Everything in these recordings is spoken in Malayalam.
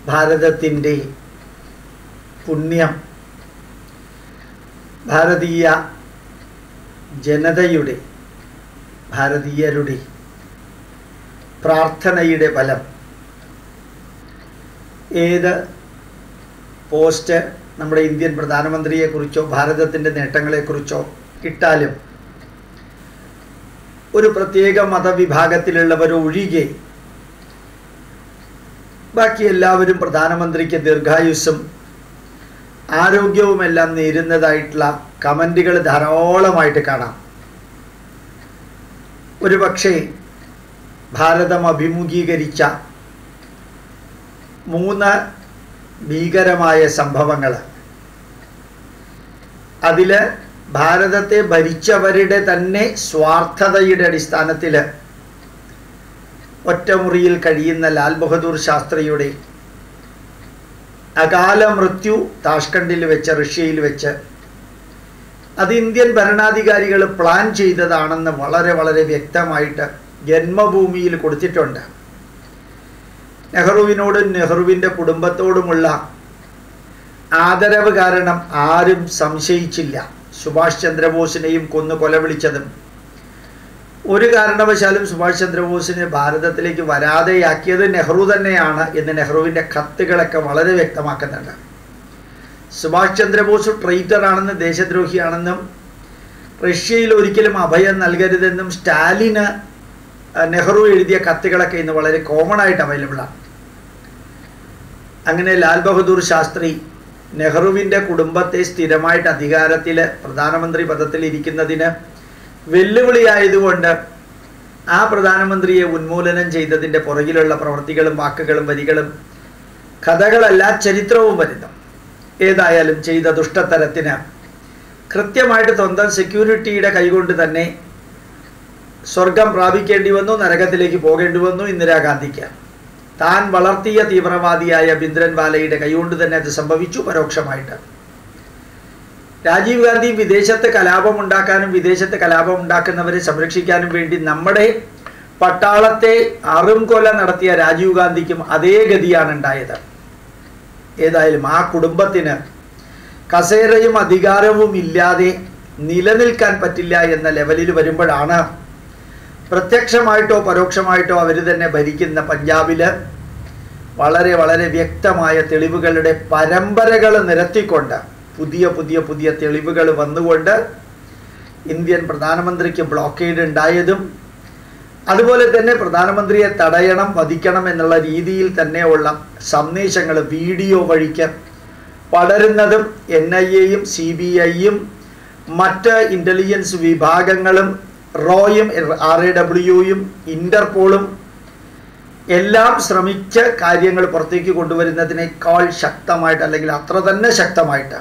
ഭാരതത്തിൻ്റെ പുണ്യം ഭാരതീയ ജനതയുടെ ഭാരതീയരുടെ പ്രാർത്ഥനയുടെ ഫലം ഏത് പോസ്റ്റ് നമ്മുടെ ഇന്ത്യൻ പ്രധാനമന്ത്രിയെക്കുറിച്ചോ ഭാരതത്തിൻ്റെ നേട്ടങ്ങളെക്കുറിച്ചോ ഇട്ടാലും ഒരു പ്രത്യേക മതവിഭാഗത്തിലുള്ളവരൊഴികെ ബാക്കി എല്ലാവരും പ്രധാനമന്ത്രിക്ക് ദീർഘായുസ്സും ആരോഗ്യവുമെല്ലാം നേരുന്നതായിട്ടുള്ള കമൻറ്റുകൾ ധാരാളമായിട്ട് കാണാം ഒരു പക്ഷേ ഭാരതം അഭിമുഖീകരിച്ച മൂന്ന് ഭീകരമായ സംഭവങ്ങൾ അതിൽ ഭാരതത്തെ ഭരിച്ചവരുടെ തന്നെ സ്വാർത്ഥതയുടെ അടിസ്ഥാനത്തിൽ ഒറ്റമുറിയിൽ കഴിയുന്ന ലാൽ ബഹദൂർ ശാസ്ത്രിയുടെ അകാല മൃത്യു താഷ്കണ്ടിൽ വെച്ച് റഷ്യയിൽ വെച്ച് അത് ഇന്ത്യൻ ഭരണാധികാരികൾ പ്ലാൻ ചെയ്തതാണെന്ന് വളരെ വളരെ വ്യക്തമായിട്ട് ജന്മഭൂമിയിൽ കൊടുത്തിട്ടുണ്ട് നെഹ്റുവിനോടും നെഹ്റുവിൻ്റെ കുടുംബത്തോടുമുള്ള ആദരവ് കാരണം ആരും സംശയിച്ചില്ല സുഭാഷ് ചന്ദ്രബോസിനെയും കൊന്നു കൊലവിളിച്ചതും ഒരു കാരണവശാലും സുഭാഷ് ചന്ദ്രബോസിനെ ഭാരതത്തിലേക്ക് വരാതെയാക്കിയത് നെഹ്റു തന്നെയാണ് എന്ന് നെഹ്റുവിൻ്റെ കത്തുകളൊക്കെ വളരെ വ്യക്തമാക്കുന്നുണ്ട് സുഭാഷ് ചന്ദ്രബോസ് ട്രൈറ്റർ ആണെന്നും ദേശദ്രോഹിയാണെന്നും റഷ്യയിൽ ഒരിക്കലും അഭയം നൽകരുതെന്നും സ്റ്റാലിന് നെഹ്റു എഴുതിയ കത്തുകളൊക്കെ ഇന്ന് വളരെ കോമൺ ആയിട്ട് അവൈലബിൾ ആണ് അങ്ങനെ ലാൽ ബഹദൂർ ശാസ്ത്രി നെഹ്റുവിൻ്റെ കുടുംബത്തെ സ്ഥിരമായിട്ട് അധികാരത്തിൽ പ്രധാനമന്ത്രി പദത്തിൽ ഇരിക്കുന്നതിന് വെല്ലുവിളിയായതുകൊണ്ട് ആ പ്രധാനമന്ത്രിയെ ഉന്മൂലനം ചെയ്തതിൻ്റെ പുറകിലുള്ള പ്രവൃത്തികളും വാക്കുകളും വരികളും കഥകളല്ല ചരിത്രവും വരുന്നു ഏതായാലും ചെയ്ത ദുഷ്ടത്തരത്തിന് കൃത്യമായിട്ട് സ്വന്തം സെക്യൂരിറ്റിയുടെ കൈകൊണ്ട് തന്നെ സ്വർഗം പ്രാപിക്കേണ്ടി വന്നു നരകത്തിലേക്ക് പോകേണ്ടി വന്നു ഇന്ദിരാഗാന്ധിക്ക് താൻ വളർത്തിയ തീവ്രവാദിയായ ബിന്ദ്രൻ വാലയുടെ കൈകൊണ്ട് തന്നെ അത് സംഭവിച്ചു പരോക്ഷമായിട്ട് രാജീവ് ഗാന്ധി വിദേശത്ത് കലാപം ഉണ്ടാക്കാനും വിദേശത്ത് കലാപം ഉണ്ടാക്കുന്നവരെ സംരക്ഷിക്കാനും വേണ്ടി നമ്മുടെ പട്ടാളത്തെ അറും കൊല നടത്തിയ രാജീവ് ഗാന്ധിക്കും അതേ ഗതിയാണ് ഉണ്ടായത് ഏതായാലും ആ കുടുംബത്തിന് കസേരയും അധികാരവും ഇല്ലാതെ നിലനിൽക്കാൻ പറ്റില്ല എന്ന ലെവലിൽ വരുമ്പോഴാണ് പ്രത്യക്ഷമായിട്ടോ പരോക്ഷമായിട്ടോ അവർ തന്നെ ഭരിക്കുന്ന പഞ്ചാബിൽ വളരെ വളരെ വ്യക്തമായ തെളിവുകളുടെ പരമ്പരകൾ നിരത്തിക്കൊണ്ട് പുതിയ പുതിയ പുതിയ തെളിവുകൾ വന്നുകൊണ്ട് ഇന്ത്യൻ പ്രധാനമന്ത്രിക്ക് ബ്ലോക്കേഡ് ഉണ്ടായതും അതുപോലെ തന്നെ പ്രധാനമന്ത്രിയെ തടയണം വധിക്കണം എന്നുള്ള രീതിയിൽ തന്നെയുള്ള സന്ദേശങ്ങൾ വീഡിയോ വഴിക്ക് പടരുന്നതും എൻ ഐ എയും സി ബി ഐയും മറ്റ് ഇൻ്റലിജൻസ് വിഭാഗങ്ങളും റോയും ആർ എ ഡബ്ല്യുയും ഇൻ്റർപോളും എല്ലാം ശ്രമിച്ച് കാര്യങ്ങൾ പുറത്തേക്ക് കൊണ്ടുവരുന്നതിനേക്കാൾ ശക്തമായിട്ട് അല്ലെങ്കിൽ അത്ര തന്നെ ശക്തമായിട്ട്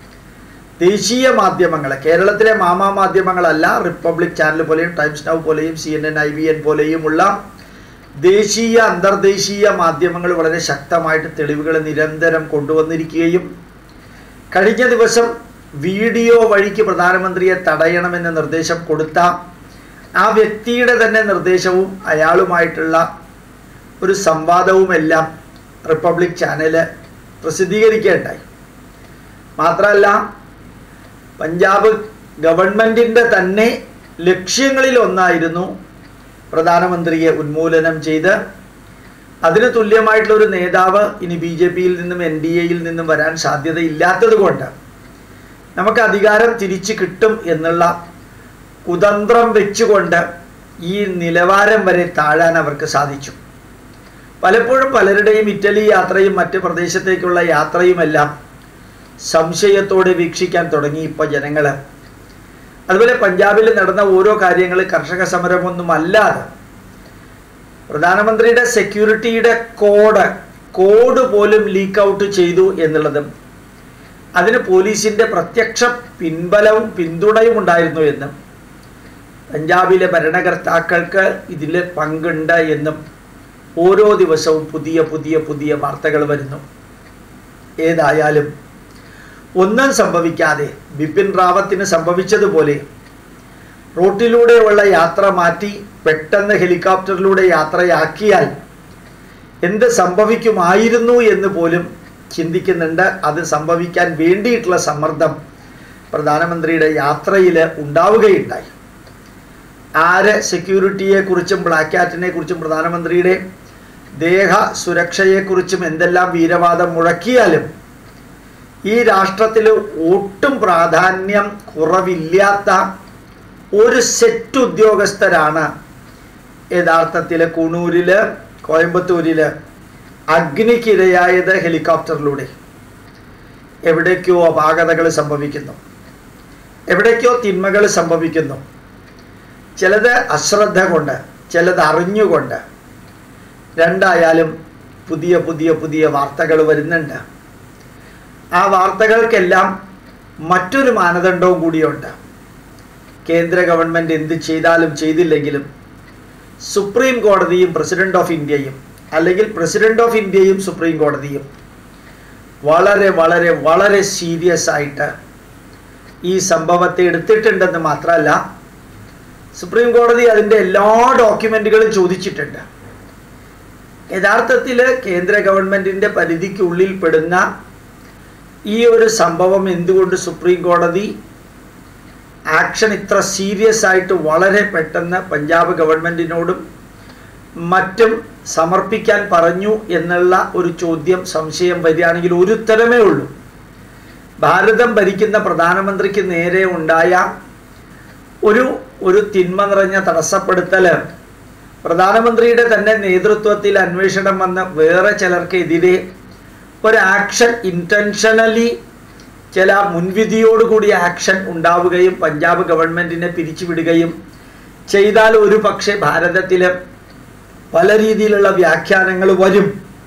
ദേശീയ മാധ്യമങ്ങൾ കേരളത്തിലെ മാമാ മാധ്യമങ്ങളല്ല റിപ്പബ്ലിക് ചാനൽ പോലെയും ടൈംസ് നൗ പോലെയും C N N I B N പോലെയുമുള്ള ദേശീയ അന്തർദേശീയ മാധ്യമങ്ങൾ വളരെ ശക്തമായിട്ട് തെളിവുകൾ നിരന്തരം കൊണ്ടുവന്നിരിക്കുകയും കഴിഞ്ഞ ദിവസം വീഡിയോ വഴിക്ക് പ്രധാനമന്ത്രിയെ തടയണമെന്ന നിർദ്ദേശം കൊടുത്ത ആ വ്യക്തിയുടെ തന്നെ നിർദ്ദേശവും അയാളുമായിട്ടുള്ള ഒരു സംവാദവുമെല്ലാം റിപ്പബ്ലിക് ചാനല് പ്രസിദ്ധീകരിക്കുകയുണ്ടായി മാത്രമല്ല പഞ്ചാബ് ഗവൺമെൻറ്റിൻ്റെ തന്നെ ലക്ഷ്യങ്ങളിൽ ഒന്നായിരുന്നു പ്രധാനമന്ത്രിയെ ഉന്മൂലനം ചെയ്ത് അതിന് തുല്യമായിട്ടുള്ള ഒരു നേതാവ് ഇനി ബി ജെ പിയിൽ നിന്നും എൻ ഡി എയിൽ നിന്നും വരാൻ സാധ്യതയില്ലാത്തത് കൊണ്ട് നമുക്ക് അധികാരം തിരിച്ചു കിട്ടും എന്നുള്ള കുതന്ത്രം വെച്ചുകൊണ്ട് ഈ നിലവാരം വരെ താഴാൻ അവർക്ക് സാധിച്ചു പലപ്പോഴും പലരുടെയും ഇറ്റലി യാത്രയും മറ്റ് പ്രദേശത്തേക്കുള്ള യാത്രയുമെല്ലാം സംശയത്തോടെ വീക്ഷിക്കാൻ തുടങ്ങി ഇപ്പോൾ ജനങ്ങൾ അതുപോലെ പഞ്ചാബിൽ നടന്ന ഓരോ കാര്യങ്ങൾ കർഷക സമരമൊന്നും അല്ലാതെ പ്രധാനമന്ത്രിയുടെ സെക്യൂരിറ്റിയുടെ കോഡ് കോഡ് പോലും ലീക്ക് ഔട്ട് ചെയ്തു എന്നുള്ളതും അതിന് പോലീസിൻ്റെ പ്രത്യക്ഷ പിൻബലവും പിന്തുണയും ഉണ്ടായിരുന്നു എന്നും പഞ്ചാബിലെ ഭരണകർത്താക്കൾക്ക് ഇതിൽ പങ്കുണ്ട് എന്നും ഓരോ ദിവസവും പുതിയ പുതിയ പുതിയ വാർത്തകൾ വരുന്നു ഏതായാലും ഒന്നും സംഭവിക്കാതെ ബിപിൻ റാവത്തിന് സംഭവിച്ചതുപോലെ റോട്ടിലൂടെയുള്ള യാത്ര മാറ്റി പെട്ടെന്ന് ഹെലികോപ്റ്ററിലൂടെ യാത്രയാക്കിയാൽ എന്ത് സംഭവിക്കുമായിരുന്നു എന്ന് പോലും ചിന്തിക്കുന്നുണ്ട് അത് സംഭവിക്കാൻ വേണ്ടിയിട്ടുള്ള സമ്മർദ്ദം പ്രധാനമന്ത്രിയുടെ യാത്രയിൽ ഉണ്ടാവുകയുണ്ടായി ആര് സെക്യൂരിറ്റിയെക്കുറിച്ചും ബ്ലാക്ക് ക്യാറ്റിനെ കുറിച്ചും പ്രധാനമന്ത്രിയുടെ ദേഹ സുരക്ഷയെക്കുറിച്ചും എന്തെല്ലാം വീരവാദം മുഴക്കിയാലും ഈ രാഷ്ട്രത്തിൽ ഒട്ടും പ്രാധാന്യം കുറവില്ലാത്ത ഒരു സെറ്റ് ഉദ്യോഗസ്ഥരാണ് യഥാർത്ഥത്തിൽ കുണൂരിൽ കോയമ്പത്തൂരിൽ അഗ്നിക്കിരയായത് ഹെലികോപ്റ്ററിലൂടെ എവിടേക്കോ അപാകതകൾ സംഭവിക്കുന്നു എവിടേക്കോ തിന്മകൾ സംഭവിക്കുന്നു ചിലത് അശ്രദ്ധ കൊണ്ട് ചിലത് അറിഞ്ഞുകൊണ്ട് രണ്ടായാലും പുതിയ പുതിയ പുതിയ വാർത്തകൾ വരുന്നുണ്ട് ആ വാർത്തകൾക്കെല്ലാം മറ്റൊരു മാനദണ്ഡവും കൂടിയുണ്ട് കേന്ദ്ര ഗവൺമെൻറ് എന്ത് ചെയ്താലും ചെയ്തില്ലെങ്കിലും സുപ്രീം കോടതിയും പ്രസിഡന്റ് ഓഫ് ഇന്ത്യയും അല്ലെങ്കിൽ പ്രസിഡന്റ് ഓഫ് ഇന്ത്യയും സുപ്രീം കോടതിയും വളരെ വളരെ വളരെ സീരിയസ് ആയിട്ട് ഈ സംഭവത്തെ എടുത്തിട്ടുണ്ടെന്ന് മാത്രമല്ല സുപ്രീം കോടതി അതിൻ്റെ എല്ലാ ഡോക്യുമെൻറ്റുകളും ചോദിച്ചിട്ടുണ്ട് യഥാർത്ഥത്തിൽ കേന്ദ്ര ഗവൺമെൻറ്റിൻ്റെ പരിധിക്കുള്ളിൽ പെടുന്ന ഈ ഒരു സംഭവം എന്തുകൊണ്ട് സുപ്രീം കോടതി ആക്ഷൻ ഇത്ര സീരിയസ് ആയിട്ട് വളരെ പെട്ടെന്ന് പഞ്ചാബ് ഗവൺമെൻറ്റിനോടും മറ്റും സമർപ്പിക്കാൻ പറഞ്ഞു എന്നുള്ള ഒരു ചോദ്യം സംശയം വരികയാണെങ്കിൽ ഒരു ഉത്തരമേ ഉള്ളൂ ഭാരതം ഭരിക്കുന്ന പ്രധാനമന്ത്രിക്ക് നേരെ ഉണ്ടായ ഒരു ഒരു തിന്മ നിറഞ്ഞ തടസ്സപ്പെടുത്തൽ പ്രധാനമന്ത്രിയുടെ തന്നെ നേതൃത്വത്തിൽ അന്വേഷണം വന്ന് വേറെ ചിലർക്കെതിരെ ഒരു ആക്ഷൻ ഇൻറ്റൻഷനലി ചില മുൻവിധിയോടുകൂടി ആക്ഷൻ ഉണ്ടാവുകയും പഞ്ചാബ് ഗവൺമെൻറ്റിനെ പിരിച്ചുവിടുകയും ചെയ്താൽ ഒരു പക്ഷേ ഭാരതത്തിൽ പല രീതിയിലുള്ള വ്യാഖ്യാനങ്ങൾ വരും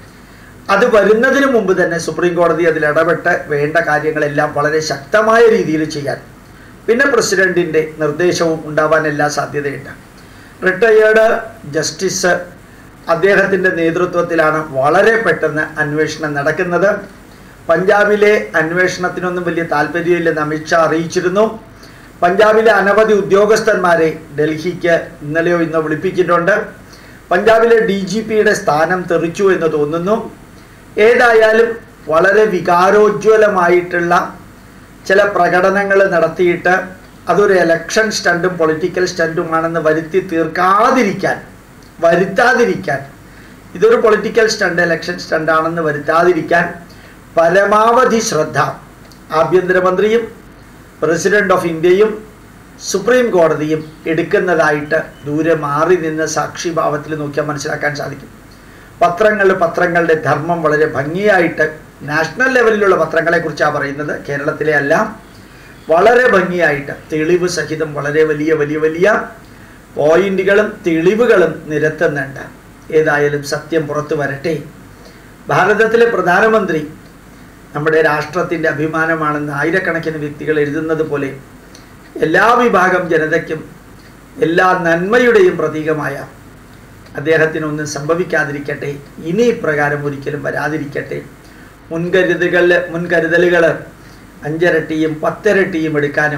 അത് വരുന്നതിന് മുമ്പ് തന്നെ സുപ്രീം കോടതി അതിൽ ഇടപെട്ട് വേണ്ട കാര്യങ്ങളെല്ലാം വളരെ ശക്തമായ രീതിയിൽ ചെയ്യാൻ പിന്നെ പ്രസിഡന്റിൻ്റെ നിർദ്ദേശവും ഉണ്ടാവാൻ എല്ലാ സാധ്യതയുണ്ട് റിട്ടയേർഡ് ജസ്റ്റിസ് അദ്ദേഹത്തിൻ്റെ നേതൃത്വത്തിലാണ് വളരെ പെട്ടെന്ന് അന്വേഷണം നടക്കുന്നത് പഞ്ചാബിലെ അന്വേഷണത്തിനൊന്നും വലിയ താല്പര്യമില്ലെന്ന് അമിത്ഷാ അറിയിച്ചിരുന്നു പഞ്ചാബിലെ അനവധി ഉദ്യോഗസ്ഥന്മാരെ ഡൽഹിക്ക് ഇന്നലെയോ ഇന്നോ വിളിപ്പിച്ചിട്ടുണ്ട് പഞ്ചാബിലെ ഡി ജി പിയുടെ സ്ഥാനം തെറിച്ചു എന്ന് തോന്നുന്നു ഏതായാലും വളരെ വികാരോജ്വലമായിട്ടുള്ള ചില പ്രകടനങ്ങൾ നടത്തിയിട്ട് അതൊരു എലക്ഷൻ സ്റ്റണ്ടും പൊളിറ്റിക്കൽ സ്റ്റണ്ടുമാണെന്ന് വരുത്തി തീർക്കാതിരിക്കാൻ വരുത്താതിരിക്കാൻ ഇതൊരു പൊളിറ്റിക്കൽ സ്റ്റണ്ട് ഇലക്ഷൻ സ്റ്റണ്ടാണെന്ന് വരുത്താതിരിക്കാൻ പരമാവധി ശ്രദ്ധ ആഭ്യന്തരമന്ത്രിയും പ്രസിഡന്റ് ഓഫ് ഇന്ത്യയും സുപ്രീം കോടതിയും എടുക്കുന്നതായിട്ട് ദൂരെ മാറി നിന്ന് സാക്ഷിഭാവത്തിൽ നോക്കിയാൽ മനസ്സിലാക്കാൻ സാധിക്കും പത്രങ്ങൾ പത്രങ്ങളുടെ ധർമ്മം വളരെ ഭംഗിയായിട്ട് നാഷണൽ ലെവലിലുള്ള പത്രങ്ങളെക്കുറിച്ചാണ് പറയുന്നത് കേരളത്തിലെ അല്ല വളരെ ഭംഗിയായിട്ട് തെളിവ് സഹിതം വളരെ വലിയ വലിയ വലിയ പോയിന്റുകളും തെളിവുകളും നിരത്തുന്നുണ്ട് ഏതായാലും സത്യം പുറത്തു വരട്ടെ ഭാരതത്തിലെ പ്രധാനമന്ത്രി നമ്മുടെ രാഷ്ട്രത്തിൻ്റെ അഭിമാനമാണെന്ന് ആയിരക്കണക്കിന് വ്യക്തികൾ എഴുതുന്നത് പോലെ എല്ലാ വിഭാഗം ജനതയ്ക്കും എല്ലാ നന്മയുടെയും പ്രതീകമായ അദ്ദേഹത്തിനൊന്നും സംഭവിക്കാതിരിക്കട്ടെ ഇനി ഇപ്രകാരം ഒരിക്കലും വരാതിരിക്കട്ടെ മുൻകരുതുകൾ മുൻകരുതലുകൾ അഞ്ചരട്ടിയും പത്തരട്ടിയും എടുക്കാനും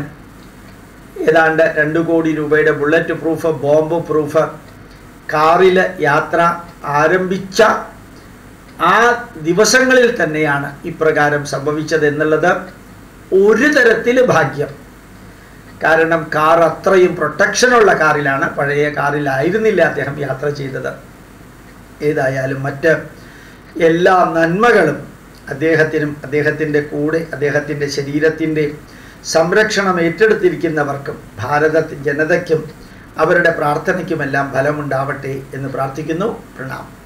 ഏതാണ്ട് രണ്ട് കോടി രൂപയുടെ ബുള്ളറ്റ് പ്രൂഫ് ബോംബ് പ്രൂഫ് കാറിൽ യാത്ര ആരംഭിച്ച ആ ദിവസങ്ങളിൽ തന്നെയാണ് ഇപ്രകാരം സംഭവിച്ചത് എന്നുള്ളത് ഒരു തരത്തിൽ ഭാഗ്യം കാരണം കാർ അത്രയും പ്രൊട്ടക്ഷനുള്ള കാറിലാണ് പഴയ കാറിലായിരുന്നില്ല അദ്ദേഹം യാത്ര ചെയ്തത് ഏതായാലും മറ്റ് എല്ലാ നന്മകളും അദ്ദേഹത്തിനും അദ്ദേഹത്തിൻ്റെ കൂടെ അദ്ദേഹത്തിൻ്റെ ശരീരത്തിൻ്റെ സംരക്ഷണം ഏറ്റെടുത്തിരിക്കുന്നവർക്കും ഭാരത ജനതയ്ക്കും അവരുടെ പ്രാർത്ഥനയ്ക്കുമെല്ലാം ഫലമുണ്ടാവട്ടെ എന്ന് പ്രാർത്ഥിക്കുന്നു പ്രണാമം